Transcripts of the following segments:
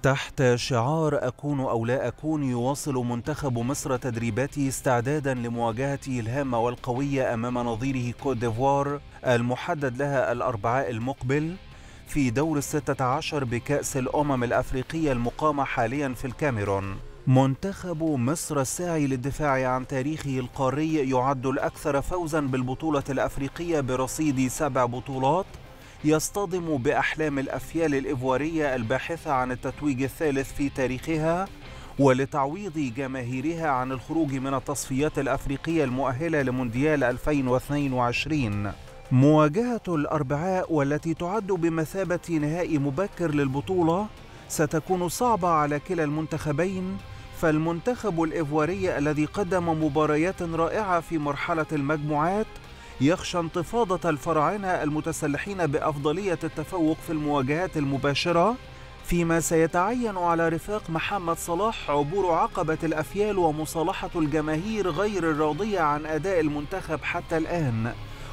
تحت شعار أكون أو لا أكون يواصل منتخب مصر تدريباته استعدادا لمواجهته الهامة والقوية أمام نظيره كوت ديفوار المحدد لها الأربعاء المقبل في دور الستة عشر بكأس الأمم الأفريقية المقامة حاليا في الكاميرون منتخب مصر الساعي للدفاع عن تاريخه القاري يعد الأكثر فوزا بالبطولة الأفريقية برصيد سبع بطولات يصطدم بأحلام الأفيال الإيفوارية الباحثة عن التتويج الثالث في تاريخها ولتعويض جماهيرها عن الخروج من التصفيات الأفريقية المؤهلة لمونديال 2022 مواجهة الأربعاء والتي تعد بمثابة نهائي مبكر للبطولة ستكون صعبة على كلا المنتخبين فالمنتخب الإيفواري الذي قدم مباريات رائعة في مرحلة المجموعات يخشى انتفاضة الفراعنة المتسلحين بأفضلية التفوق في المواجهات المباشرة فيما سيتعين على رفاق محمد صلاح عبور عقبة الأفيال ومصالحة الجماهير غير الراضية عن أداء المنتخب حتى الآن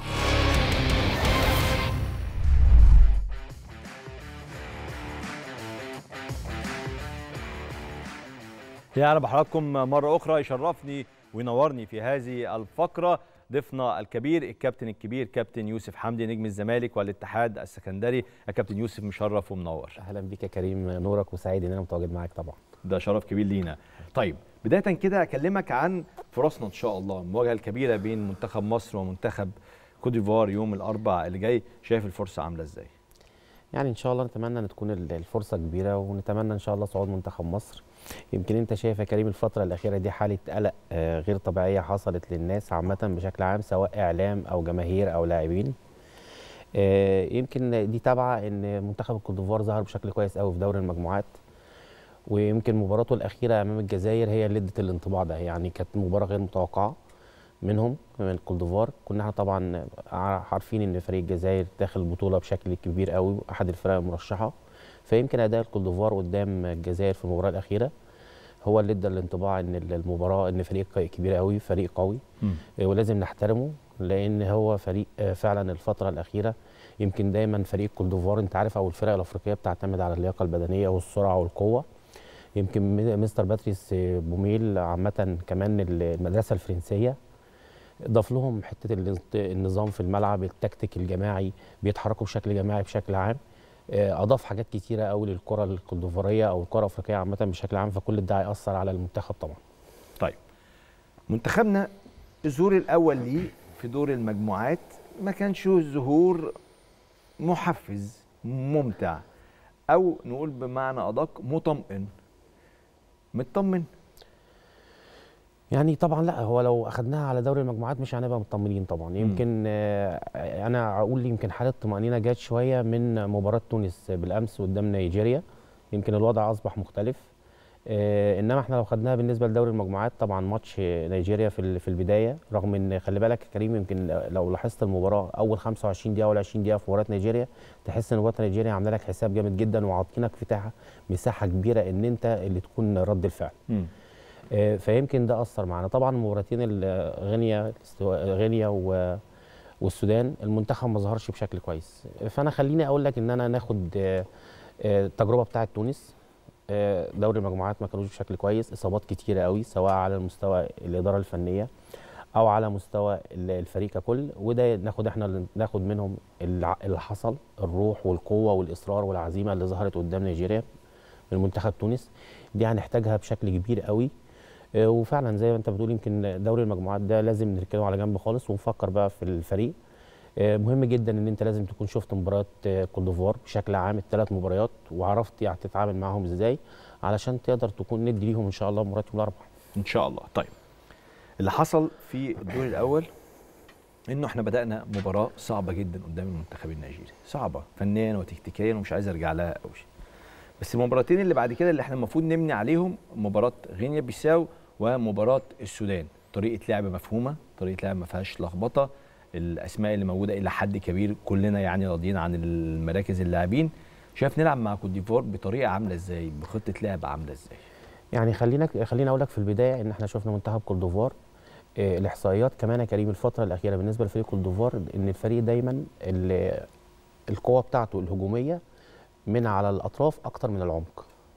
يا اهلا بحضراتكم مره اخرى يشرفني وينورني في هذه الفقره ضيفنا الكبير الكابتن الكبير كابتن يوسف حمدي نجم الزمالك والاتحاد السكندري يا كابتن يوسف مشرف ومنور اهلا بيك يا كريم نورك وسعيد ان انا متواجد معاك طبعا ده شرف كبير لينا طيب بدايه كده اكلمك عن فرصنا ان شاء الله المواجهه الكبيره بين منتخب مصر ومنتخب كوت ديفوار يوم الاربعاء اللي جاي شايف الفرصه عامله ازاي يعني ان شاء الله نتمنى ان تكون الفرصه كبيره ونتمنى ان شاء الله صعود منتخب مصر يمكن انت شايف يا كريم الفتره الاخيره دي حاله قلق غير طبيعيه حصلت للناس عامه بشكل عام سواء اعلام او جماهير او لاعبين يمكن دي تابعه ان منتخب الكوت ديفوار ظهر بشكل كويس قوي في دوري المجموعات ويمكن مباراته الاخيره امام الجزائر هي اللي ادت الانطباع ده يعني كانت مباراه غير متوقعه منهم من الكوت ديفوار كنا احنا طبعا عارفين ان فريق الجزائر داخل البطوله بشكل كبير قوي احد الفرق المرشحه فيمكن اداء الكوت ديفوار قدام الجزائر في المباراه الاخيره هو اللي ادى الانطباع ان المباراه ان فريق كبير قوي فريق قوي م. ولازم نحترمه لان هو فريق فعلا الفتره الاخيره يمكن دايما فريق كوت ديفوار انت عارف او الفرق الافريقيه بتعتمد على اللياقه البدنيه والسرعه والقوه يمكن مستر باتريس بوميل عامه كمان المدرسه الفرنسيه ضاف لهم حته النظام في الملعب التكتيك الجماعي بيتحركوا بشكل جماعي بشكل عام اضاف حاجات كتيره قوي للكره الكولدوفاريه او الكره الافريقيه عامه بشكل عام فكل ده هياثر على المنتخب طبعا طيب منتخبنا الظهور الاول ليه في دور المجموعات ما كانش ظهور محفز ممتع او نقول بمعنى ادق مطمئن مطمن يعني طبعا لا هو لو اخذناها على دوري المجموعات مش هنبقى مطمنين طبعا يمكن آه انا اقول يمكن حاله طمانينه جت شويه من مباراه تونس بالامس قدام نيجيريا يمكن الوضع اصبح مختلف آه انما احنا لو خدناها بالنسبه لدوري المجموعات طبعا ماتش نيجيريا في في البدايه رغم ان خلي بالك يا كريم يمكن لو لاحظت المباراه اول 25 دقيقه ولا 20 دقيقه في مباراه نيجيريا تحس ان مباراه نيجيريا عامله لك حساب جامد جدا وعاطينك فتاحه مساحه كبيره ان انت اللي تكون رد الفعل م. فيمكن ده اثر معانا طبعا المباراتين غينيا غينيا والسودان المنتخب ما ظهرش بشكل كويس فانا خليني اقول لك ان انا ناخد التجربه بتاعه تونس دوري المجموعات ما كانوش بشكل كويس اصابات كتيره قوي سواء على مستوى الاداره الفنيه او على مستوى الفريق ككل وده ناخد احنا ناخد منهم اللي حصل الروح والقوه والاصرار والعزيمه اللي ظهرت قدام نيجيريا من منتخب تونس دي هنحتاجها بشكل كبير قوي وفعلا زي ما انت بتقول يمكن دوري المجموعات ده لازم نركنه على جنب خالص ونفكر بقى في الفريق مهم جدا ان انت لازم تكون شفت مباريات كوت ديفوار بشكل عام الثلاث مباريات وعرفت يعني تتعامل معاهم ازاي علشان تقدر تكون ندي ليهم ان شاء الله مباراه يوم الاربعاء ان شاء الله طيب اللي حصل في الدور الاول انه احنا بدانا مباراه صعبه جدا قدام المنتخب النيجيري صعبه فنيا وتكتيكيا ومش عايز ارجع لها قوي بس المباراتين اللي بعد كده اللي احنا المفروض نبني عليهم مباراه غينيا بيساو ومباراه السودان طريقه لعب مفهومه طريقه لعب ما فيهاش لخبطه الاسماء اللي موجوده الى حد كبير كلنا يعني راضيين عن المراكز اللاعبين شايف نلعب مع كوت ديفوار بطريقه عامله ازاي بخطه لعب عامله ازاي يعني خلينا خلينا اقول لك في البدايه ان احنا شفنا منتخب كوت ديفوار آه، الاحصائيات كمان يا كريم الفتره الاخيره بالنسبه لفريق كوت ديفوار ان الفريق دايما ال- القوه بتاعته الهجوميه من على الاطراف اكتر من العمق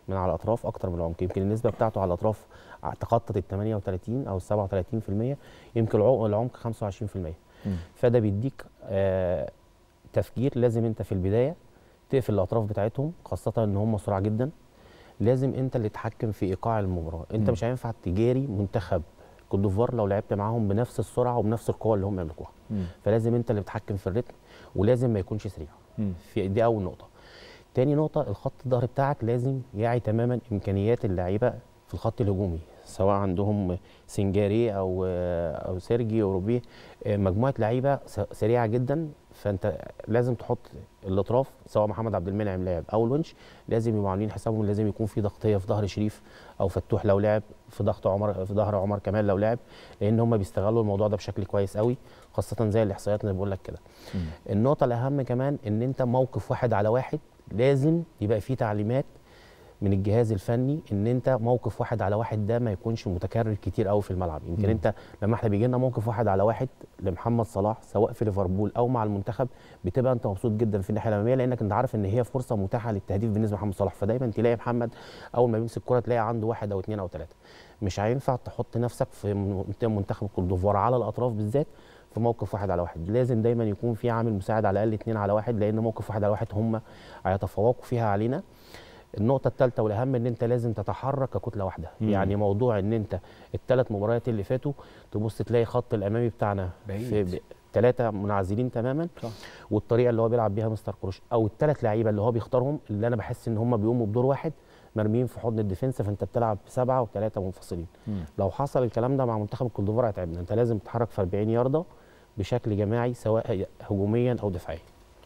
من على الاطراف اكتر من العمق يمكن النسبه بتاعته على الاطراف تخطط ال 38 او ال 37% يمكن العمق العمق 25% مم. فده بيديك آه تفكير لازم انت في البدايه تقفل الاطراف بتاعتهم خاصه ان هم سرعه جدا لازم انت اللي تتحكم في ايقاع المباراه انت مم. مش هينفع تجاري منتخب كوت ديفوار لو لعبت معاهم بنفس السرعه وبنفس القوه اللي هم يملكوها مم. فلازم انت اللي بتتحكم في الريتم ولازم ما يكونش سريع مم. في دي اول نقطه تاني نقطه الخط الظهر بتاعك لازم يعي تماما امكانيات اللعيبه في الخط الهجومي سواء عندهم سنجاري او او سيرجي او روبيه مجموعه لعيبه س- سريعه جدا فانت لازم تحط الاطراف سواء محمد عبد المنعم لاعب او الونش لازم يبقوا عاملين حسابهم لازم يكون في ضغطيه في ظهر شريف او فتوح لو لعب في ضغط عمر في ظهر عمر كمال لو لعب لان هم بيستغلوا الموضوع ده بشكل كويس قوي خاصه زي الاحصائيات اللي بقول لك كده مم. النقطة الأهم كمان إن أنت موقف واحد على واحد لازم يبقى فيه تعليمات من الجهاز الفني ان انت موقف واحد على واحد ده ما يكونش متكرر كتير قوي في الملعب يمكن مم. انت لما احنا بيجي لنا موقف واحد على واحد لمحمد صلاح سواء في ليفربول او مع المنتخب بتبقى انت مبسوط جدا في الناحيه الاماميه لانك انت عارف ان هي فرصه متاحه للتهديف بالنسبه لمحمد صلاح فدايما تلاقي محمد اول ما بيمسك الكره تلاقي عنده واحد او اثنين او ثلاثه مش هينفع تحط نفسك في من- منتخب كوت ديفوار على الاطراف بالذات في موقف واحد على واحد لازم دايما يكون في عامل مساعد على الاقل اثنين على واحد لان موقف واحد على واحد هم هيتفوقوا فيها علينا النقطة الثالثة والأهم إن أنت لازم تتحرك ككتلة واحدة، مم. يعني موضوع إن أنت الثلاث مباريات اللي فاتوا تبص تلاقي الخط الأمامي بتاعنا بعيد. في ثلاثة منعزلين تماما صح والطريقة اللي هو بيلعب بيها مستر كروش أو الثلاث لعيبة اللي هو بيختارهم اللي أنا بحس إن هم بيقوموا بدور واحد مرميين في حضن الديفنس فأنت بتلعب بسبعة وثلاثة منفصلين. مم. لو حصل الكلام ده مع منتخب الكوت ديفوار هيتعبنا، أنت لازم تتحرك في 40 ياردة بشكل جماعي سواء هجوميا أو دفاعيا.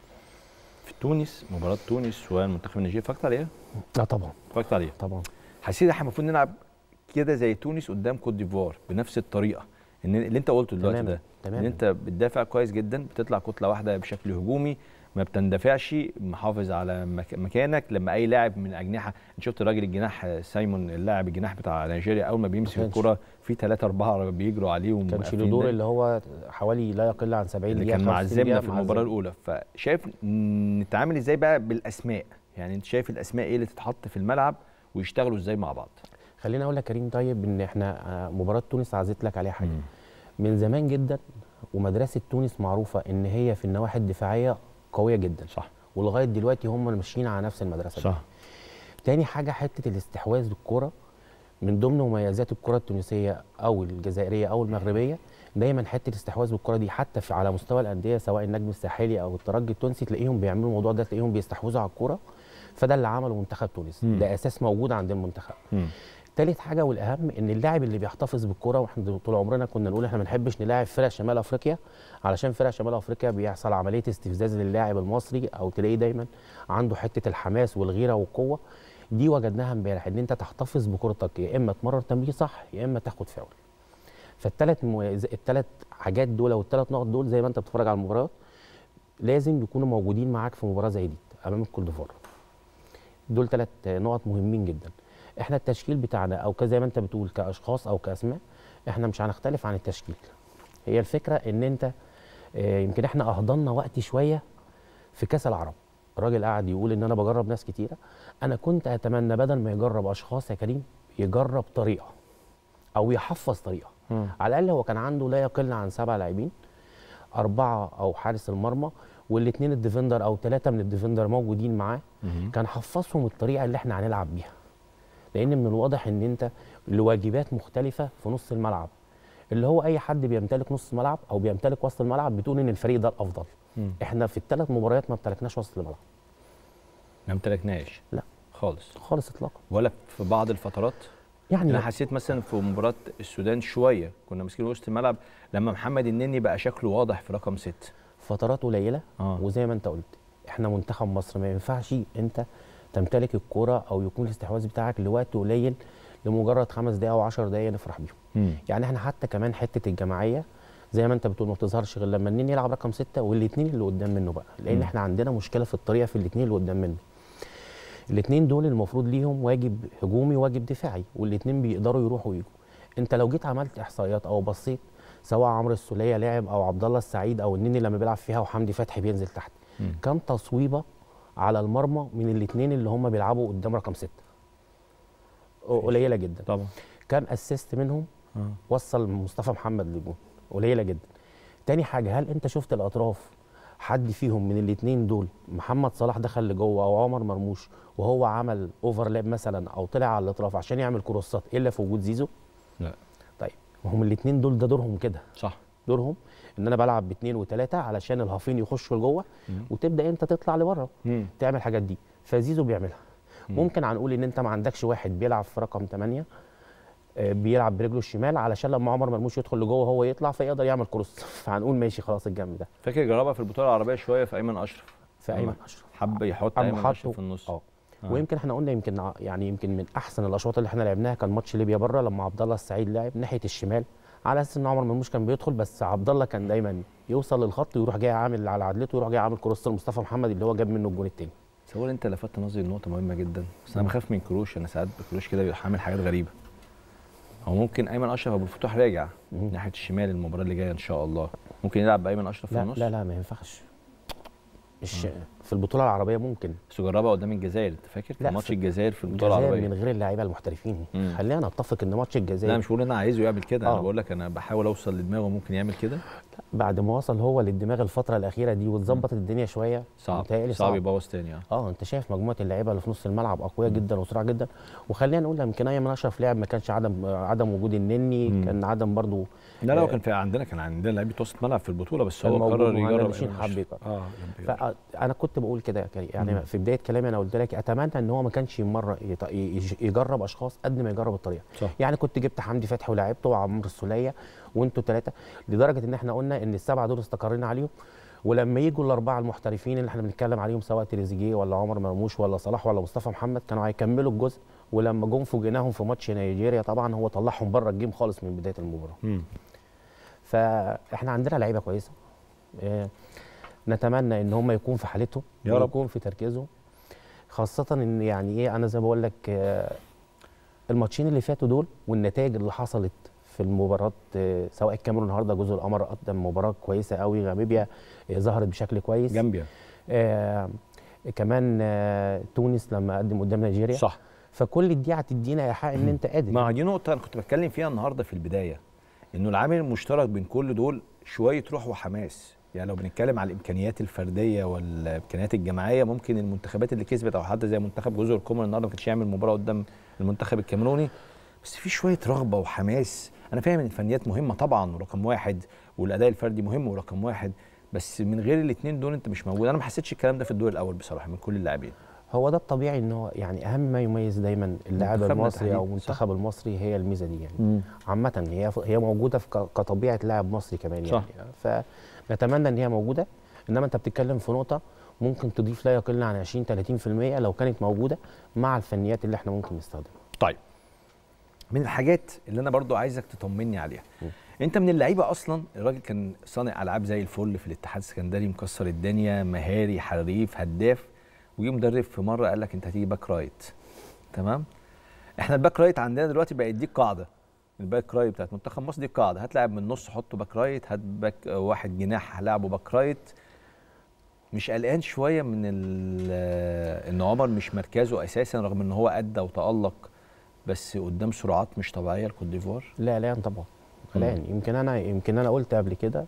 في تونس مباراه تونس والمنتخب النيجيري اتفرجت عليها؟ لا طبعا اتفرجت عليها طبعا حسيت ان احنا المفروض نلعب كده زي تونس قدام كوت ديفوار بنفس الطريقه ان اللي انت قلته دلوقتي تماما ده ان تماما انت بتدافع كويس جدا بتطلع كتله واحده بشكل هجومي ما بتندفعش محافظ على مك- مكانك لما اي لاعب من الاجنحه انت شفت الراجل الجناح سايمون اللاعب الجناح بتاع نيجيريا اول ما بيمسك ما كانش. الكره في ثلاثه اربعه بيجروا عليه كانش له ومقفلين دور ده. اللي هو حوالي لا يقل عن 70 اللي دقيقه كان 65 معذبنا دقيقة في المباراه معذب. الاولى فشايف نتعامل ازاي بقى بالاسماء يعني انت شايف الاسماء ايه اللي تتحط في الملعب ويشتغلوا ازاي مع بعض خليني اقول لك كريم طيب ان احنا آه، مباراه تونس عزيت لك عليها حاجه من زمان جدا ومدرسه تونس معروفه ان هي في النواحي الدفاعيه قويه جدا صح ولغايه دلوقتي هم ماشيين على نفس المدرسه دي. صح تاني حاجه حته الاستحواذ بالكره من ضمن مميزات الكره التونسيه او الجزائريه او المغربيه دايما حته الاستحواذ بالكره دي حتى في على مستوى الانديه سواء النجم الساحلي او الترجي التونسي تلاقيهم بيعملوا الموضوع ده تلاقيهم بيستحوذوا على الكره فده اللي عمله منتخب تونس مم. ده اساس موجود عند المنتخب مم. تالت حاجه والاهم ان اللاعب اللي بيحتفظ بالكره واحنا طول عمرنا كنا نقول احنا ما بنحبش نلاعب فرق شمال افريقيا علشان فرق شمال افريقيا بيحصل عمليه استفزاز للاعب المصري او تلاقيه دايما عنده حته الحماس والغيره والقوه دي وجدناها امبارح ان انت تحتفظ بكرتك يا اما تمرر تمرير صح يا اما تاخد فاول فالثلاث مميز... الثلاث حاجات دول او الثلاث نقط دول زي ما انت بتتفرج على المباراه لازم يكونوا موجودين معاك في مباراه زي دي امام الكوت ديفوار دول ثلاث نقط مهمين جدا احنا التشكيل بتاعنا او ك- زي ما انت بتقول كاشخاص او كاسماء احنا مش هنختلف عن التشكيل هي الفكره ان انت آه، يمكن احنا اهضمنا وقت شويه في كاس العرب الراجل قاعد يقول ان انا بجرب ناس كتيره انا كنت اتمنى بدل ما يجرب اشخاص يا كريم يجرب طريقه او يحفظ طريقه مم. على الاقل هو كان عنده لا يقل عن سبع لاعبين اربعه او حارس المرمى والاثنين الديفندر او ثلاثه من الديفندر موجودين معاه مم. كان حفظهم الطريقه اللي احنا هنلعب بيها لان من الواضح ان انت لواجبات مختلفه في نص الملعب اللي هو اي حد بيمتلك نص ملعب او بيمتلك وسط الملعب بتقول ان الفريق ده الافضل مم. احنا في الثلاث مباريات ما امتلكناش وسط الملعب ما امتلكناش لا. خالص خالص اطلاقا ولا في بعض الفترات يعني انا حسيت مثلا في مباراه السودان شويه كنا ماسكين وسط الملعب لما محمد النني بقى شكله واضح في رقم ست فترات قليله اه وزي ما انت قلت احنا منتخب مصر ما ينفعش انت تمتلك الكرة او يكون الاستحواذ بتاعك لوقت قليل لمجرد خمس دقايق او 10 دقايق نفرح بيهم مم. يعني احنا حتى كمان حته الجماعيه زي ما انت بتقول ما بتظهرش غير لما النين يلعب رقم ستة والاثنين اللي قدام منه بقى لان مم. احنا عندنا مشكله في الطريقه في الاثنين اللي قدام منه الاثنين دول المفروض ليهم واجب هجومي وواجب دفاعي والاثنين بيقدروا يروحوا ويجوا انت لو جيت عملت احصائيات او بصيت سواء عمرو السوليه لاعب او عبد الله السعيد او النني لما بيلعب فيها وحمدي فتحي بينزل تحت مم. كام تصويبه على المرمى من الاثنين اللي هم بيلعبوا قدام رقم ستة قليله جدا طبعا كام اسيست منهم اه وصل مصطفى محمد للجون قليله جدا تاني حاجه هل انت شفت الاطراف حد فيهم من الاثنين دول محمد صلاح دخل لجوه او عمر مرموش وهو عمل اوفرلاب مثلا او طلع على الاطراف عشان يعمل كروسات الا في وجود زيزو لا طيب هم الاثنين دول ده دورهم كده صح دورهم ان انا بلعب باثنين وثلاثه علشان الهافين يخشوا لجوه مم. وتبدا انت تطلع لبره مم. تعمل الحاجات دي فزيزو بيعملها مم. ممكن هنقول ان انت ما عندكش واحد بيلعب في رقم 8 بيلعب برجله الشمال علشان لما عمر مرموش يدخل لجوه هو يطلع فيقدر يعمل كروس فهنقول ماشي خلاص الجنب ده فاكر جربها في البطوله العربيه شويه في ايمن اشرف في لما ايمن اشرف حب يحط أما ايمن حطه- اشرف في النص اه آه. ويمكن احنا قلنا يمكن ع- يعني يمكن من احسن الاشواط اللي احنا لعبناها كان ماتش ليبيا بره لما عبد الله السعيد لعب ناحيه الشمال على اساس ان عمر مرموش كان بيدخل بس عبد الله كان دايما يوصل للخط ويروح جاي عامل على عدلته ويروح جاي عامل كروس لمصطفى محمد اللي هو جاب منه الجون الثاني تصور انت لفتت نظري لنقطه مهمه جدا بس انا بخاف من كروش انا ساعات كروش كده بيبقى عامل حاجات غريبه هو ممكن ايمن اشرف ابو الفتوح راجع مم. ناحيه الشمال المباراه اللي جايه ان شاء الله ممكن يلعب بايمن اشرف في لا النص لا لا ما ينفعش مش في البطوله العربيه ممكن بس جربها قدام الجزائر انت فاكر لا، كان ماتش في- الجزائر في البطوله الجزائر العربيه من غير اللعيبه المحترفين مم. خلينا نتفق ان ماتش الجزائر لا مش بقول انا عايزه يعمل كده انا آه. بقول لك انا بحاول اوصل لدماغه ممكن يعمل كده بعد ما وصل هو للدماغ الفتره الاخيره دي واتظبطت الدنيا شويه صعب متهيألي صعب صعب يبوظ تاني اه اه انت شايف مجموعه اللعيبه اللي في نص الملعب اقوياء جدا وسرعه جدا وخلينا نقول يمكن ايمن اشرف لعب ما كانش عدم عدم وجود النني مم. كان عدم برضو لا لا هو آه. كان في عندنا كان عندنا لعيبه وسط ملعب في البطوله بس كان هو موجود قرر وعندنا يجرب ماشيين أيمن حب أشرف. يجرب. اه يجرب. فانا كنت بقول كده يا كريم يعني مم. في بدايه كلامي انا قلت لك اتمنى ان هو ما كانش مره يط- يج- يجرب اشخاص قد ما يجرب الطريقه صح يعني كنت جبت حمدي فتحي ولعبته وعمرو السوليه وانتوا ثلاثه لدرجه ان احنا قلنا ان السبعه دول استقرينا عليهم ولما يجوا الاربعه المحترفين اللي احنا بنتكلم عليهم سواء تريزيجيه ولا عمر مرموش ولا صلاح ولا مصطفى محمد كانوا هيكملوا الجزء ولما جم فوجئناهم في ماتش نيجيريا طبعا هو طلعهم بره الجيم خالص من بدايه المباراه مم. فاحنا عندنا لعيبه كويسه آه، نتمنى ان هم يكون في حالتهم يا رب. ويكون في تركيزهم خاصه ان يعني ايه انا زي ما بقول لك آه، الماتشين اللي فاتوا دول والنتائج اللي حصلت في المباراه آه، سواء الكاميرون النهارده جزء القمر قدم مباراه كويسه قوي غامبيا آه، ظهرت بشكل كويس جامبيا آه كمان آه تونس لما قدم قدام نيجيريا صح فكل دي هتدينا ايحاء ان انت قادر ما دي نقطة أنا كنت بتكلم فيها النهاردة في البداية إنه العامل المشترك بين كل دول شوية روح وحماس يعني لو بنتكلم على الإمكانيات الفردية والإمكانيات الجماعية ممكن المنتخبات اللي كسبت أو حتى زي منتخب جزر القمر النهاردة ما كانش يعمل مباراة قدام المنتخب الكاميروني بس في شوية رغبة وحماس أنا فاهم إن الفنيات مهمة طبعا ورقم واحد والأداء الفردي مهم ورقم واحد بس من غير الاثنين دول أنت مش موجود أنا ما حسيتش الكلام ده في الدور الأول بصراحة من كل اللاعبين هو ده الطبيعي ان هو يعني اهم ما يميز دايما اللاعب منتخبنا المصري او تحديداً، المنتخب المصري هي الميزه دي يعني عامه هي هي موجوده في ك- كطبيعه لاعب مصري كمان يعني صح. فنتمنى ان هي موجوده انما انت بتتكلم في نقطه ممكن تضيف لا يقل عن 20 30% لو كانت موجوده مع الفنيات اللي احنا ممكن نستخدمها طيب من الحاجات اللي انا برضو عايزك تطمني عليها م. انت من اللعيبه اصلا الراجل كان صانع العاب زي الفل في الاتحاد السكندري مكسر الدنيا مهاري حريف هداف وجي مدرب في مره قال لك انت هتيجي باك رايت تمام احنا الباك رايت عندنا دلوقتي بقت دي القاعده الباك رايت بتاعت منتخب مصر دي القاعده هات لاعب من النص حطه باك رايت هات باك آه، واحد جناح لعبه باك رايت مش قلقان شويه من ال- آه، ان عمر مش مركزه اساسا رغم ان هو ادى وتالق بس قدام سرعات مش طبيعيه لكوت ديفوار لا لا طبعا قلقان يمكن انا يمكن انا قلت قبل كده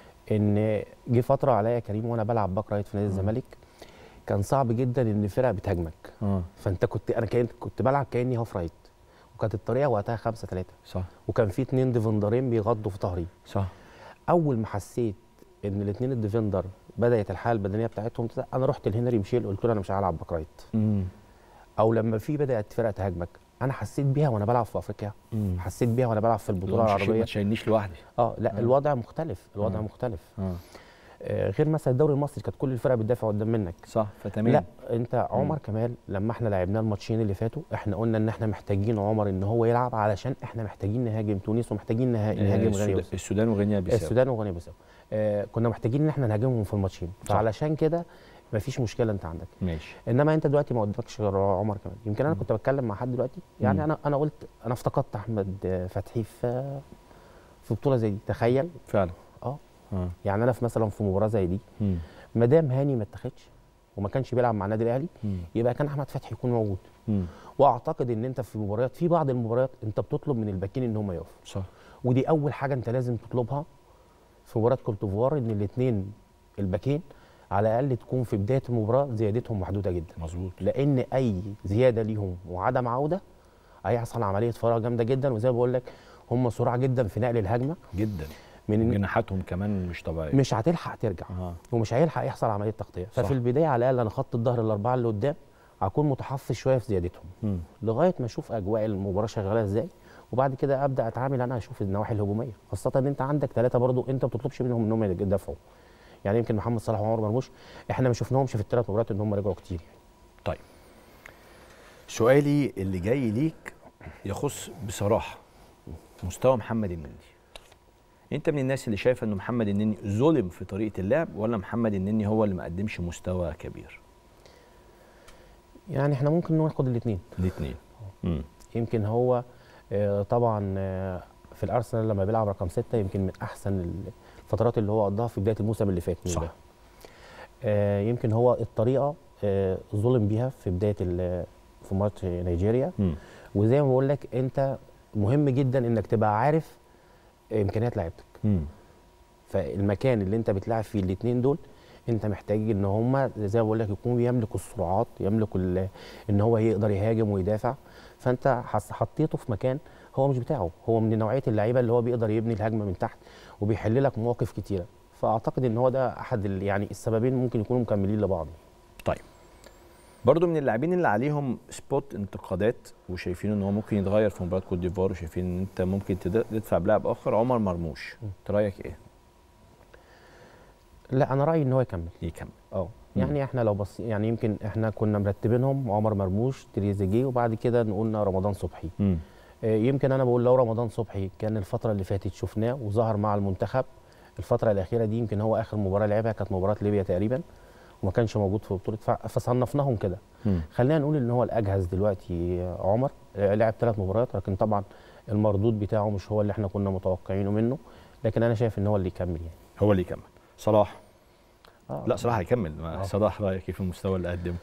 ان جه فتره عليا كريم وانا بلعب باك رايت في نادي الزمالك كان صعب جدا ان فرقه بتهاجمك اه فانت كنت انا كنت كنت بلعب كاني هاف رايت وكانت الطريقه وقتها 5 3 صح وكان في اتنين ديفندرين بيغطوا في ظهري صح اول ما حسيت ان الاثنين الديفندر بدات الحاله البدنيه بتاعتهم تزق، انا رحت لهنري ميشيل قلت له انا مش هلعب باك رايت امم او لما في بدات فرقه تهاجمك انا حسيت بيها وانا بلعب في افريقيا حسيت بيها وانا بلعب في البطوله ما العربيه تشيلنيش لوحدي اه لا آه. الوضع مختلف الوضع آه. مختلف اه آه غير مثلا الدوري المصري كانت كل الفرق بتدافع قدام منك صح فتمام لا انت عمر كمال لما احنا لعبناه الماتشين اللي فاتوا احنا قلنا ان احنا محتاجين عمر ان هو يلعب علشان احنا محتاجين نهاجم تونس ومحتاجين نه- آه، نهاجم غينيا السودان, بيساو السودان وغينيا بيساو السودان وغينيا بيساو آه كنا محتاجين ان احنا نهاجمهم في الماتشين صح. فعلشان كده مفيش مشكله انت عندك ماشي انما انت دلوقتي ما قدامكش غير عمر كمان يمكن انا مم. كنت بتكلم مع حد دلوقتي يعني مم. انا انا قلت انا افتقدت احمد آه، فتحي في في بطوله زي دي تخيل فعلا اه اه يعني انا في مثلا في مباراه زي دي مم. ما دام هاني ما اتاخدش وما كانش بيلعب مع النادي الاهلي مم. يبقى كان احمد فتحي يكون موجود مم. واعتقد ان انت في مباريات في بعض المباريات انت بتطلب من الباكين ان هم يقفوا صح ودي اول حاجه انت لازم تطلبها في مباراه كوت ديفوار ان الاثنين الباكين على الاقل تكون في بدايه المباراه زيادتهم محدوده جدا مظبوط لان اي زياده ليهم وعدم عوده هيحصل عمليه فراغ جامده جدا وزي ما بقول لك هم سرعه جدا في نقل الهجمه جدا من جناحاتهم كمان مش طبيعيه مش هتلحق ترجع اه ومش هيلحق يحصل عمليه تغطيه صح. ففي البدايه على الاقل انا خط الظهر الاربعه اللي قدام هكون متحفظ شويه في زيادتهم مم. لغايه ما اشوف اجواء المباراه شغاله ازاي وبعد كده ابدا اتعامل انا اشوف النواحي الهجوميه خاصه ان انت عندك ثلاثه برضو انت ما بتطلبش منهم ان هم يدافعوا يعني يمكن محمد صلاح وعمر مرموش احنا ما شفناهمش في الثلاث مباريات ان هم رجعوا كتير يعني. طيب سؤالي اللي جاي ليك يخص بصراحه مستوى محمد النني انت من الناس اللي شايفه ان محمد النني ظلم في طريقه اللعب ولا محمد النني هو اللي ما قدمش مستوى كبير يعني احنا ممكن ناخد الاثنين الاثنين امم يمكن هو آه، طبعا آه، في الارسنال لما بيلعب رقم ستة يمكن من احسن الفترات اللي هو قضاها في بدايه الموسم اللي فات من صح. ده. آه، يمكن هو الطريقه آه، ظلم بيها في بدايه ال- في ماتش نيجيريا امم وزي ما بقول لك انت مهم جدا انك تبقى عارف امكانيات لعيبتك امم فالمكان اللي انت بتلعب فيه الاثنين دول انت محتاج ان هم زي ما بقول لك يكون يملكوا السرعات يملكوا ال- ان هو يقدر يهاجم ويدافع فانت حس- حطيته في مكان هو مش بتاعه هو من نوعيه اللعيبه اللي هو بيقدر يبني الهجمه من تحت وبيحل لك مواقف كتيره فاعتقد ان هو ده احد ال- يعني السببين ممكن يكونوا مكملين لبعض طيب برضو من اللاعبين اللي عليهم سبوت انتقادات وشايفين ان هو ممكن يتغير في مباراه كوت ديفوار وشايفين ان انت ممكن تد- تدفع بلاعب اخر عمر مرموش انت رايك ايه؟ لا انا رايي ان هو يكمل يكمل اه يعني احنا لو بص يعني يمكن احنا كنا مرتبينهم عمر مرموش تريزيجيه وبعد كده نقولنا رمضان صبحي امم آه، يمكن انا بقول لو رمضان صبحي كان الفتره اللي فاتت شفناه وظهر مع المنتخب الفتره الاخيره دي يمكن هو اخر مباراه لعبها كانت مباراه ليبيا تقريبا وما كانش موجود في بطوله ف- فصنفناهم كده مم. خلينا نقول ان هو الاجهز دلوقتي آه، عمر آه، لعب ثلاث مباريات لكن طبعا المردود بتاعه مش هو اللي احنا كنا متوقعينه منه لكن انا شايف ان هو اللي يكمل يعني هو اللي يكمل صلاح آه. لا صلاح هيكمل ما آه. صلاح رايك ايه في المستوى اللي قدمه؟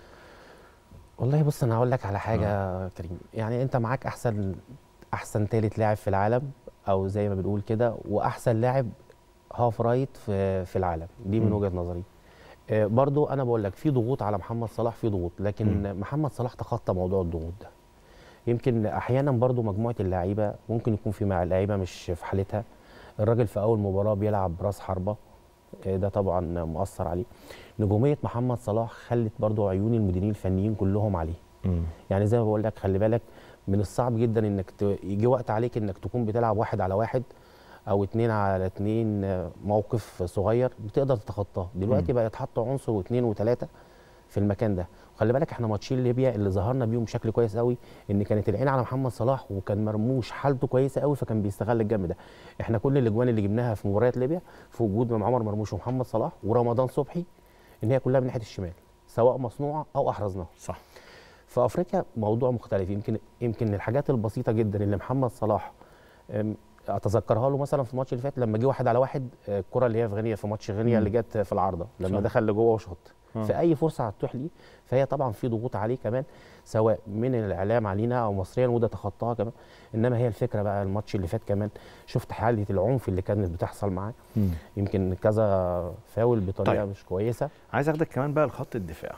والله بص انا هقول لك على حاجه يا كريم يعني انت معاك احسن احسن ثالث لاعب في العالم او زي ما بنقول كده واحسن لاعب هاف رايت في في العالم دي من مم. وجهه نظري آه، برضو انا بقول لك في ضغوط على محمد صلاح في ضغوط لكن مم. محمد صلاح تخطى موضوع الضغوط ده يمكن احيانا برضو مجموعه اللعيبه ممكن يكون في مع اللعيبه مش في حالتها الراجل في اول مباراه بيلعب راس حربه آه، ده طبعا مؤثر عليه نجوميه محمد صلاح خلت برضو عيون المديرين الفنيين كلهم عليه امم يعني زي ما بقول لك خلي بالك من الصعب جدا انك ت... يجي وقت عليك انك تكون بتلعب واحد على واحد او اتنين على اتنين آه، موقف صغير بتقدر تتخطاه دلوقتي مم. بقى يتحط عنصر واثنين وثلاثه في المكان ده وخلي بالك احنا ماتشين ليبيا اللي ظهرنا بيهم بشكل كويس قوي ان كانت العين على محمد صلاح وكان مرموش حالته كويسه قوي فكان بيستغل الجنب ده احنا كل الاجوان اللي جبناها في مباريات ليبيا في وجود من عمر مرموش ومحمد صلاح ورمضان صبحي ان هي كلها من ناحيه الشمال سواء مصنوعه او احرزناها صح في افريقيا موضوع مختلف يمكن يمكن الحاجات البسيطه جدا اللي محمد صلاح أم، اتذكرها له مثلا في الماتش اللي فات لما جه واحد على واحد آه، الكره اللي هي في غينيا في ماتش غينيا مم. اللي جت في العارضه لما صح. دخل لجوه وشاط آه. في اي فرصه هتتوح ليه فهي طبعا في ضغوط عليه كمان سواء من الاعلام علينا او مصريا وده تخطاها كمان انما هي الفكره بقى الماتش اللي فات كمان شفت حاله العنف اللي كانت بتحصل معاه مم. يمكن كذا فاول بطريقه طيب. طيب. مش كويسه عايز اخدك كمان بقى لخط الدفاع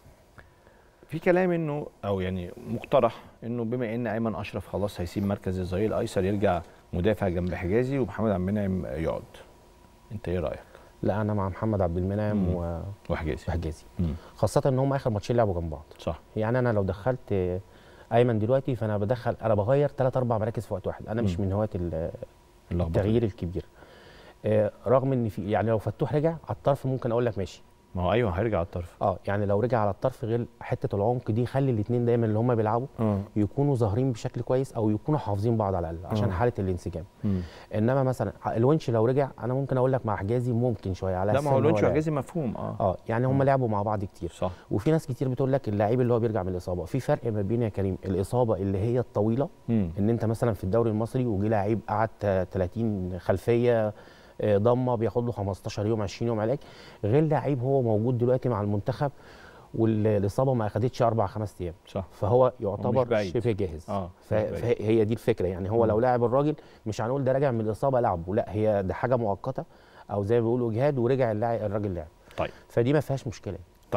في كلام انه او يعني مقترح انه بما ان ايمن اشرف خلاص هيسيب مركز الظهير الايسر يرجع مدافع جنب حجازي ومحمد عبد المنعم يقعد انت ايه رايك لا انا مع محمد عبد المنعم مم. و- وحجازي وحجازي مم. خاصه ان هم اخر ماتشين لعبوا جنب بعض صح يعني انا لو دخلت آه، ايمن دلوقتي فانا بدخل انا بغير ثلاث اربع مراكز في وقت واحد انا مش مم. من هواة ال- اللخبطة. التغيير الكبير آه، رغم ان في يعني لو فتوح رجع على الطرف ممكن اقول لك ماشي ما هو ايوه هيرجع على الطرف اه يعني لو رجع على الطرف غير حته العمق دي خلي الاثنين دايما اللي هم بيلعبوا اه يكونوا ظاهرين بشكل كويس او يكونوا حافظين بعض على الاقل عشان آه. حاله الانسجام مم. انما مثلا الونش لو رجع انا ممكن اقول لك مع حجازي ممكن شويه على لا أساس ما هو إن لونش لاعب. وحجازي مفهوم اه اه يعني هم لعبوا مع بعض كتير صح وفي ناس كتير بتقول لك اللاعب اللي هو بيرجع من الاصابه في فرق ما بين يا كريم الاصابه اللي هي الطويله مم. ان انت مثلا في الدوري المصري وجي لعيب قعد تا- 30 خلفيه آه، ضمه بياخد له 15 يوم 20 يوم علاج غير لعيب هو موجود دلوقتي مع المنتخب والاصابه ما اخدتش اربع خمس ايام صح فهو يعتبر بعيد. شبه جاهز اه ف- فهي دي الفكره يعني هو مم. لو لاعب الراجل مش هنقول ده راجع من الاصابه لعبه لا هي ده حاجه مؤقته او زي ما بيقولوا اجهاد ورجع اللاعب الراجل لعب طيب. فدي ما فيهاش مشكله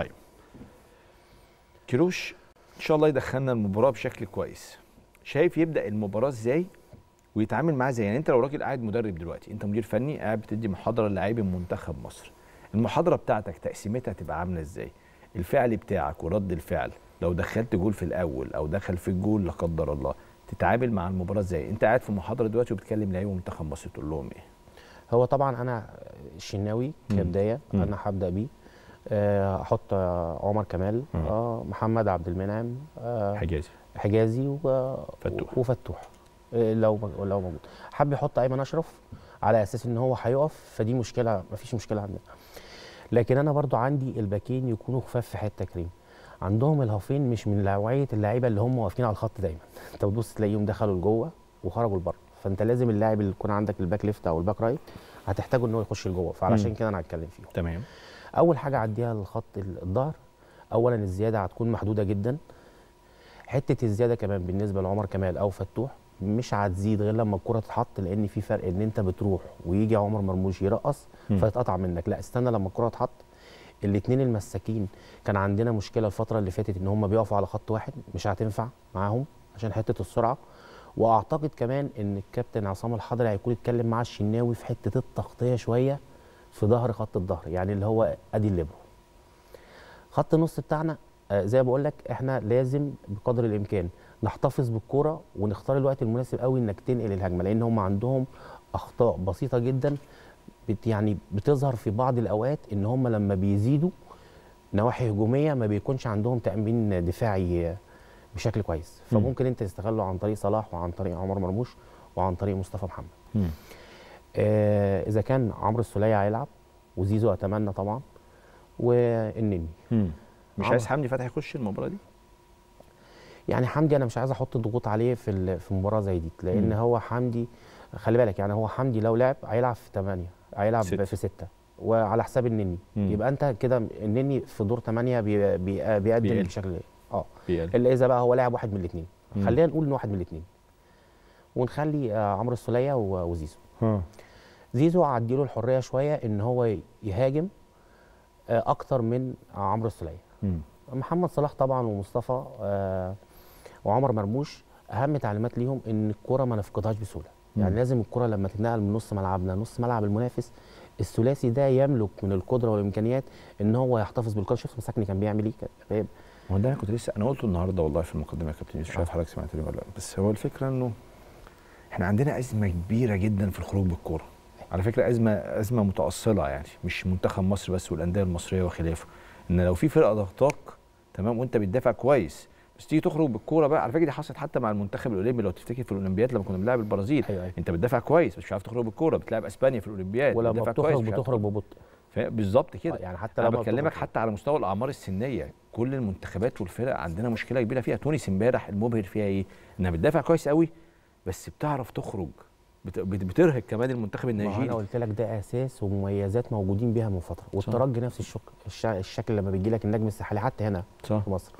كيروش ان شاء الله يدخلنا المباراه بشكل كويس شايف يبدا المباراه ازاي ويتعامل معاه ازاي يعني انت لو راجل قاعد مدرب دلوقتي انت مدير فني قاعد بتدي محاضره للاعبي منتخب مصر المحاضره بتاعتك تقسيمتها تبقى عامله ازاي الفعل بتاعك ورد الفعل لو دخلت جول في الاول او دخل في الجول لا قدر الله تتعامل مع المباراه ازاي انت قاعد في محاضره دلوقتي وبتكلم لعيبه منتخب مصر تقول لهم ايه هو طبعا انا الشناوي مم. كبدايه مم. انا هبدا بيه آه، احط آه، عمر كمال مم. آه، محمد عبد المنعم آه، حجازي حجازي و... فتوح. وفتوح آه، لو لو موجود حب يحط ايمن اشرف على اساس ان هو هيقف فدي مشكله مفيش مشكله عندنا لكن انا برضو عندي الباكين يكونوا خفاف في حته كريم عندهم الهافين مش من نوعيه اللعيبه اللي هم واقفين على الخط دايما انت بتبص تلاقيهم دخلوا لجوه وخرجوا لبره فانت لازم اللاعب اللي يكون عندك الباك ليفت او الباك رايت هتحتاجه ان هو يخش لجوه فعلشان مم. كده انا هتكلم فيهم تمام اول حاجه عديها الخط الظهر اولا الزياده هتكون محدوده جدا حته الزياده كمان بالنسبه لعمر كمال او فتوح مش هتزيد غير لما الكره تتحط لان في فرق ان انت بتروح ويجي عمر مرموش يرقص مم. فيتقطع منك لا استنى لما الكره تتحط الاثنين المساكين كان عندنا مشكله الفتره اللي فاتت ان هم بيقفوا على خط واحد مش هتنفع معاهم عشان حته السرعه واعتقد كمان ان الكابتن عصام الحضري هيكون اتكلم مع الشناوي في حته التغطيه شويه في ظهر خط الظهر يعني اللي هو ادي الليبرو خط النص بتاعنا آه، زي ما بقول لك احنا لازم بقدر الامكان نحتفظ بالكوره ونختار الوقت المناسب قوي انك تنقل الهجمه لان هم عندهم اخطاء بسيطه جدا بت يعني بتظهر في بعض الاوقات ان هم لما بيزيدوا نواحي هجوميه ما بيكونش عندهم تامين دفاعي آه، بشكل كويس مم. فممكن انت تستغله عن طريق صلاح وعن طريق عمر مرموش وعن طريق مصطفى محمد مم. آه اذا كان عمرو السوليه هيلعب وزيزو اتمنى طبعا والنني مم. مش عمر. عايز حمدي فتحي يخش المباراه دي يعني حمدي انا مش عايز احط ضغوط عليه في ال- في مباراه زي دي لان مم. هو حمدي خلي بالك يعني هو حمدي لو لعب هيلعب في 8 هيلعب ستة. في 6 وعلى حساب النني مم. يبقى انت كده النني في دور 8 بي بي بيقدم بيقل. بشكل اه بيقل. الا اذا بقى هو لاعب واحد من الاثنين مم. خلينا نقول ان واحد من الاثنين ونخلي آه عمرو السوليه و- وزيزو ها. زيزو له الحريه شويه ان هو يهاجم آه اكتر من عمرو السوليه مم. محمد صلاح طبعا ومصطفى آه وعمر مرموش اهم تعليمات ليهم ان الكره ما نفقدهاش بسهوله مم. يعني لازم الكره لما تتنقل من نص ملعبنا نص ملعب المنافس الثلاثي ده يملك من القدره والامكانيات ان هو يحتفظ بالكره شفت مساكني كان بيعمل ايه كان غايب هو ده انا كنت لسه انا قلته النهارده والله في المقدمه يا كابتن يوسف مش عارف حضرتك سمعتني ولا لا بس هو الفكره انه احنا عندنا ازمه كبيره جدا في الخروج بالكوره على فكره ازمه ازمه متاصله يعني مش منتخب مصر بس والانديه المصريه وخلافه ان لو في فرقه ضغطاك تمام وانت بتدافع كويس بس تيجي تخرج بالكوره بقى على فكره دي حصلت حتى مع المنتخب الاولمبي لو تفتكر في الاولمبياد لما كنا بنلعب البرازيل ايوه ايوه انت بتدافع كويس بس مش عارف تخرج بالكوره بتلعب اسبانيا في الاولمبياد ولما بتدافع بتخرج مش عارف بتخرج ببطء فاهم؟ بالظبط كده آه، يعني حتى انا لما بكلمك بتخرج- حتى على مستوى الاعمار السنيه كل المنتخبات والفرق عندنا مشكله كبيره فيها تونس امبارح المبهر فيها ايه انها بتدافع كويس قوي بس بتعرف تخرج بت- بت- بترهق كمان المنتخب ما هو انا النيجيري قلت لك ده اساس ومميزات موجودين بيها من فتره والترجي نفس الشك الش- الشكل لما بيجي لك النجم الساحلي حتى هنا صح في مصر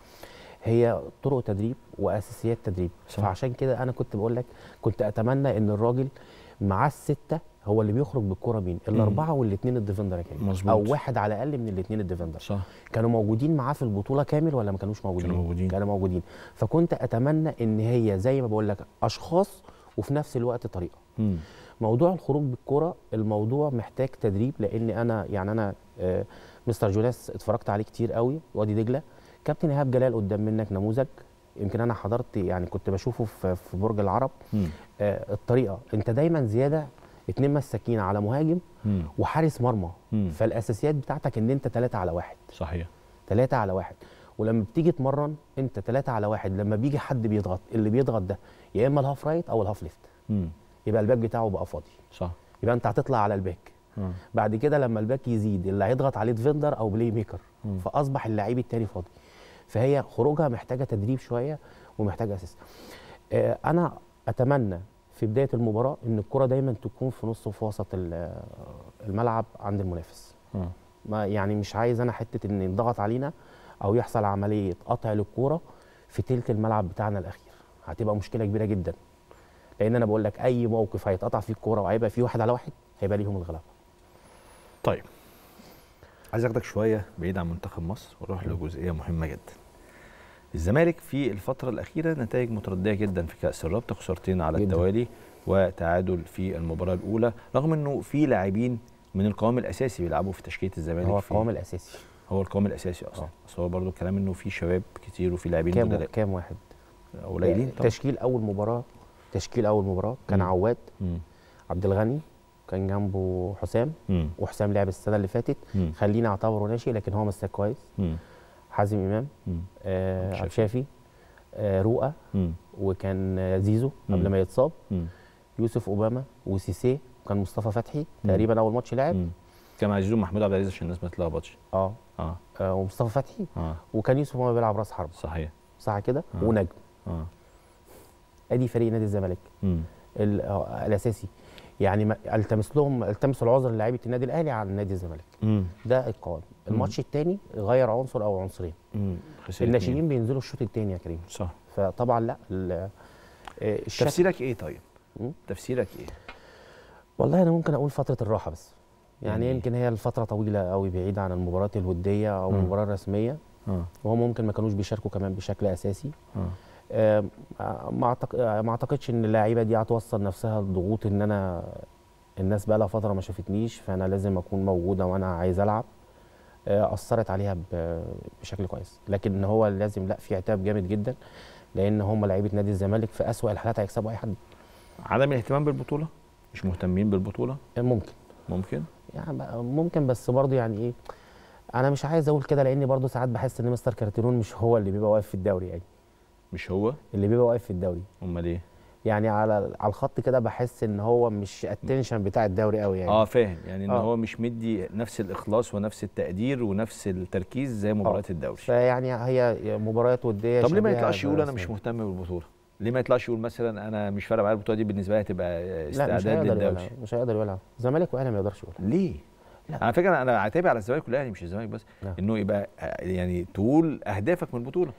هي طرق تدريب واساسيات تدريب صح. فعشان كده انا كنت بقول لك كنت اتمنى ان الراجل معاه السته هو اللي بيخرج بالكره مين الاربعه والاثنين الديفندر يا كريم مظبوط. او واحد على الاقل من الاثنين الديفندر صح كانوا موجودين معاه في البطوله كامل ولا ما كانوش موجودين كانوا موجودين. كانوا موجودين فكنت اتمنى ان هي زي ما بقول لك اشخاص وفي نفس الوقت طريقه مم. موضوع الخروج بالكرة الموضوع محتاج تدريب لان انا يعني انا آه، مستر جوناس اتفرجت عليه كتير قوي وادي دجله كابتن ايهاب جلال قدام منك نموذج يمكن انا حضرت يعني كنت بشوفه في في برج العرب مم. آه، الطريقه انت دايما زياده اتنين مساكين على مهاجم مم. وحارس مرمى مم. فالاساسيات بتاعتك ان انت ثلاثة على واحد صحيح ثلاثة على واحد ولما بتيجي تمرن انت ثلاثة على واحد لما بيجي حد بيضغط اللي بيضغط ده يا اما الهاف رايت او الهاف ليفت مم. يبقى الباك بتاعه بقى فاضي صح يبقى انت هتطلع على الباك مم. بعد كده لما الباك يزيد اللي هيضغط عليه ديفندر او بلاي ميكر مم. فاصبح اللعيب التاني فاضي فهي خروجها محتاجه تدريب شويه ومحتاجه اساس آه انا اتمنى في بدايه المباراه ان الكره دايما تكون في نص وفي وسط ال- الملعب عند المنافس مم. ما يعني مش عايز انا حته ان يضغط علينا او يحصل عمليه قطع للكوره في تلت الملعب بتاعنا الاخير هتبقى مشكله كبيره جدا لان انا بقول لك اي موقف هيتقطع فيه الكوره وهيبقى فيه واحد على واحد هيبقى ليهم الغلبه طيب عايز اخدك شويه بعيد عن منتخب مصر واروح لجزئيه مهمه جدا الزمالك في الفترة الأخيرة نتائج متردية جدا في كأس الرابطة خسارتين على جداً. التوالي وتعادل في المباراة الأولى رغم إنه في لاعبين من القوام الأساسي بيلعبوا في تشكيلة الزمالك هو في- القوام الاساسي هو القوام الأساسي أصلا آه. بس هو برضه الكلام إنه في شباب كتير وفي لاعبين كام بدلاء كام واحد قليلين طبعا تشكيل اول مباراه تشكيل اول مباراه كان مم. عواد مم. عبد الغني كان جنبه حسام مم. وحسام لعب السنه اللي فاتت مم. خليني اعتبره ناشئ لكن هو مساك كويس مم. حازم امام مم. آه عبد عبد الشافي آه رؤى مم. وكان آه، زيزو مم. قبل ما يتصاب مم. يوسف اوباما وسيسي وكان مصطفى فتحي مم. تقريبا اول ماتش لعب مم. كان عزيز محمود عبد العزيز عشان الناس ما تتلخبطش اه اه آه، ومصطفى فتحي اه وكان يوسف اوباما بيلعب راس حرب صحيح صح كده آه. ونجم اه ادي فريق نادي الزمالك مم. ال- آه، الاساسي يعني ما- التمس لهم التمس العذر للاعيبه النادي الاهلي على نادي الزمالك مم. ده القوام الماتش الثاني غير عنصر او عنصرين مم. خسر الناشئين اتنين. بينزلوا الشوط الثاني يا كريم صح فطبعا لا ال- آه، الشكل تفسيرك ايه طيب؟ مم. تفسيرك ايه؟ والله انا ممكن اقول فتره الراحه بس يعني يعني يمكن هي الفتره طويله قوي بعيده عن المباريات الوديه او مم. المباراه الرسميه اه وهم ممكن ما كانوش بيشاركوا كمان بشكل اساسي اه آه، ما أعتق- آه، ما اعتقدش ان اللعيبه دي هتوصل نفسها لضغوط ان انا الناس بقى لها فتره ما شافتنيش فانا لازم اكون موجوده وانا عايز العب آه، اثرت عليها ب- بشكل كويس لكن هو لازم لا في عتاب جامد جدا لان هم لعيبه نادي الزمالك في اسوأ الحالات هيكسبوا اي حد عدم الاهتمام بالبطوله مش مهتمين بالبطوله آه، ممكن ممكن يعني بقى- ممكن بس برضه يعني ايه انا مش عايز اقول كده لاني برضه ساعات بحس ان مستر كارتيرون مش هو اللي بيبقى واقف في الدوري يعني مش هو اللي بيبقى واقف في الدوري امال ايه يعني على على الخط كده بحس ان هو مش التنشن بتاع الدوري قوي يعني اه فاهم يعني ان آه. هو مش مدي نفس الاخلاص ونفس التقدير ونفس التركيز زي مباريات الدوري فيعني هي مباريات وديه طب ليه ما شبيهة يطلعش يقول انا بس- مش مهتم بالبطوله ليه ما يطلعش يقول مثلا انا مش فارق معايا البطوله دي بالنسبه لي هتبقى لا مش استعداد هيقدر للدوري يقولها مش هيقدر يقولها الزمالك والاهلي ما يقدرش يقولها ليه لا. على فكره انا عتابي على الزمالك والاهلي مش الزمالك بس نعم. انه يبقى آه، يعني تقول اهدافك من البطوله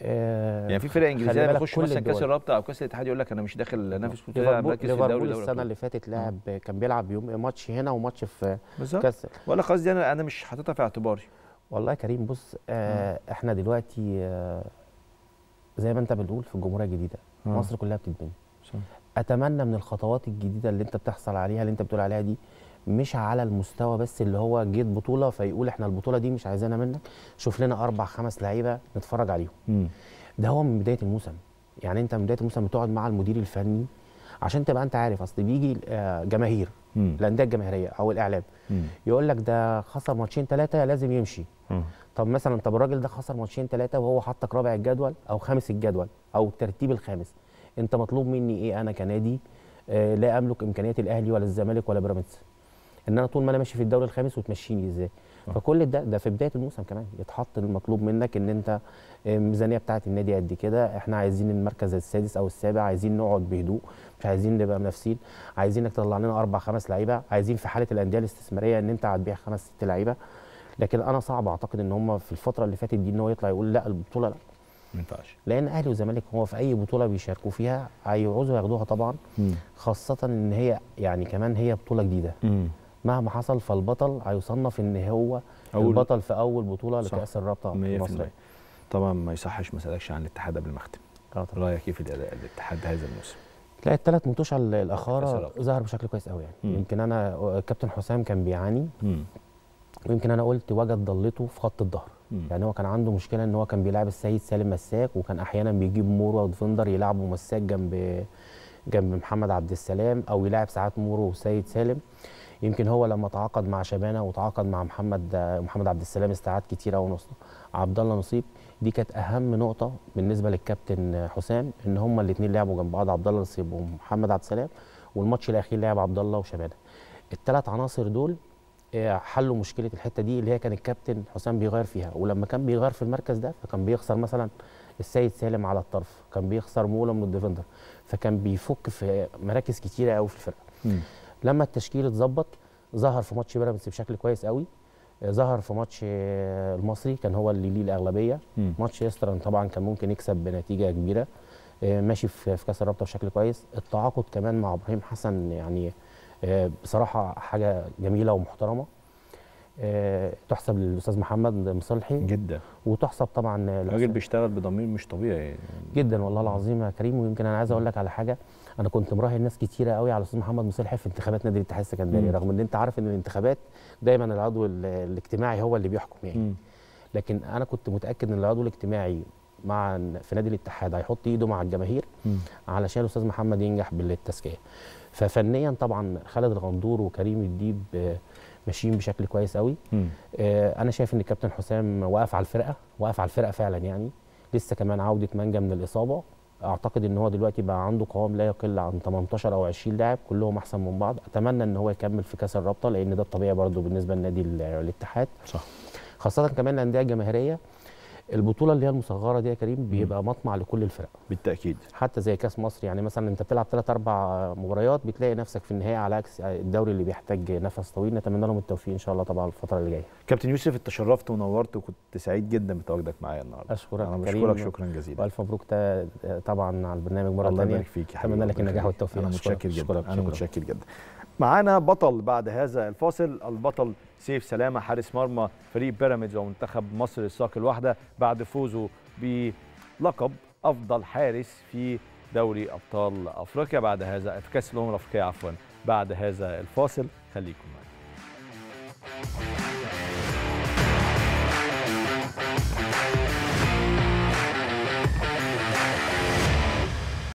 آه يعني في فرق خلي انجليزيه بالك بيخش كل مثلا كاس الدول. الرابطه او كاس الاتحاد يقول لك انا مش داخل انافس بطوله انا ليفربول مركز في الدوري ليفربول دوري السنه أبطال. اللي فاتت لعب كان بيلعب يوم ماتش هنا وماتش في بالظبط كاس ولا قصدي انا انا مش حاططها في اعتباري والله يا كريم بص آه احنا دلوقتي آه زي ما انت بتقول في الجمهوريه الجديده آه. مصر كلها بتتبني صح. اتمنى من الخطوات الجديده اللي انت بتحصل عليها اللي انت بتقول عليها دي مش على المستوى بس اللي هو جيت بطوله فيقول احنا البطوله دي مش عايزينها منك شوف لنا اربع خمس لعيبه نتفرج عليهم مم. ده هو من بدايه الموسم يعني انت من بدايه الموسم بتقعد مع المدير الفني عشان تبقى انت عارف اصل بيجي آه، جماهير مم. الانديه الجماهيريه او الاعلام مم. يقول لك ده خسر ماتشين ثلاثه لازم يمشي مم. طب مثلا طب الراجل ده خسر ماتشين ثلاثه وهو حطك رابع الجدول او خامس الجدول او الترتيب الخامس انت مطلوب مني ايه انا كنادي آه لا املك امكانيات الاهلي ولا الزمالك ولا بيراميدز ان انا طول ما انا ماشي في الدوري الخامس وتمشيني ازاي آه. فكل ده ده في بدايه الموسم كمان يتحط المطلوب منك ان انت آه، الميزانيه بتاعه النادي قد كده احنا عايزين المركز السادس او السابع عايزين نقعد بهدوء مش عايزين نبقى منافسين عايزينك تطلع لنا اربع خمس لعيبه عايزين في حاله الانديه الاستثماريه ان انت هتبيع خمس ست لعيبه لكن انا صعب اعتقد ان هم في الفتره اللي فاتت دي ان هو يطلع يقول لا البطوله لا ما ينفعش لان اهلي وزمالك هو في اي بطوله بيشاركوا فيها هيعوزوا ياخدوها طبعا مم. خاصه ان هي يعني كمان هي بطوله جديده مم. مهما حصل فالبطل هيصنف ان هو أول- البطل في اول بطوله صح. لكاس الرابطه 100% المصريه طبعا ما يصحش ما اسالكش عن الاتحاد قبل ما اختم اه طبعا رايك ايه في الاداء الاتحاد هذا الموسم لا الثلاث متوشه ال- كأس الاخاره الرابطة. ظهر بشكل كويس قوي يعني مم. يمكن انا كابتن حسام كان بيعاني مم. ويمكن انا قلت وجد ضلته في خط الظهر مم. يعني هو كان عنده مشكله ان هو كان بيلعب السيد سالم مساك وكان احيانا بيجيب مورو وديفندر يلعبوا مساك جنب جنب محمد عبد السلام او يلعب ساعات مورو وسيد سالم يمكن هو لما تعاقد مع شبانه وتعاقد مع محمد محمد عبد السلام استعاد كتير قوي نص عبد الله نصيب دي كانت اهم نقطه بالنسبه للكابتن حسام ان هما الاثنين لعبوا جنب بعض عبد الله نصيب ومحمد عبد السلام والماتش الاخير لعب عبد الله وشبانه الثلاث عناصر دول آه، حلوا مشكله الحته دي اللي هي كان الكابتن حسام بيغير فيها ولما كان بيغير في المركز ده فكان بيخسر مثلا السيد سالم على الطرف كان بيخسر مولا من الديفندر فكان بيفك في مراكز كتيره قوي في الفرقه مم. لما التشكيل اتظبط ظهر في ماتش بيراميدز بشكل كويس قوي آه، ظهر في ماتش آه، المصري كان هو اللي ليه الاغلبيه مم. ماتش يسترن طبعا كان ممكن يكسب بنتيجه كبيره آه، ماشي في في كاس الرابطه بشكل كويس التعاقد كمان مع ابراهيم حسن يعني آه، بصراحه حاجه جميله ومحترمه آه، تحسب للاستاذ محمد مصلحي جدا وتحسب طبعا الراجل للأستاذ- بيشتغل بضمير مش طبيعي جدا والله العظيم يا كريم ويمكن انا عايز اقول لك على حاجه انا كنت مراهن ناس كتيره قوي على الاستاذ محمد مصلحي في انتخابات نادي الاتحاد السكندري مم. رغم ان انت عارف ان الانتخابات دايما العضو ال- الاجتماعي هو اللي بيحكم يعني مم. لكن انا كنت متاكد ان العضو الاجتماعي مع في نادي الاتحاد هيحط ايده مع الجماهير مم. علشان الاستاذ محمد ينجح بالتزكيه ففنيا طبعا خالد الغندور وكريم الديب آه، ماشيين بشكل كويس قوي مم. آه، انا شايف ان الكابتن حسام واقف على الفرقه واقف على الفرقه فعلا يعني لسه كمان عوده مانجا من الاصابه اعتقد ان هو دلوقتي بقى عنده قوام لا يقل عن 18 او 20 لاعب كلهم احسن من بعض اتمنى ان هو يكمل في كاس الرابطه لان ده الطبيعي برضو بالنسبه لنادي ال- الاتحاد صح خاصه كمان الانديه الجماهيريه البطوله اللي هي المصغره دي يا كريم بيبقى مطمع لكل الفرق بالتاكيد حتى زي كاس مصر يعني مثلا انت بتلعب ثلاث اربع مباريات بتلاقي نفسك في النهايه على عكس الدوري اللي بيحتاج نفس طويل نتمنى لهم التوفيق ان شاء الله طبعا الفتره اللي جايه كابتن يوسف انت شرفت ونورت وكنت سعيد جدا بتواجدك معايا النهارده اشكرك انا كريم. بشكرك شكرا جزيلا والف مبروك تا- طبعا على البرنامج مره الله ثانيه يبارك فيك يا حبيبي اتمنى لك ربنا النجاح يخليك. والتوفيق انا أشكرك، متشكر جدا أشكرك، انا شكرا. متشكر جدا معانا بطل بعد هذا الفاصل البطل سيف سلامه حارس مرمى فريق بيراميدز ومنتخب مصر للساق الواحده بعد فوزه بلقب افضل حارس في دوري ابطال افريقيا بعد هذا في كاس الامم الافريقيه عفوا بعد هذا الفاصل خليكم معنا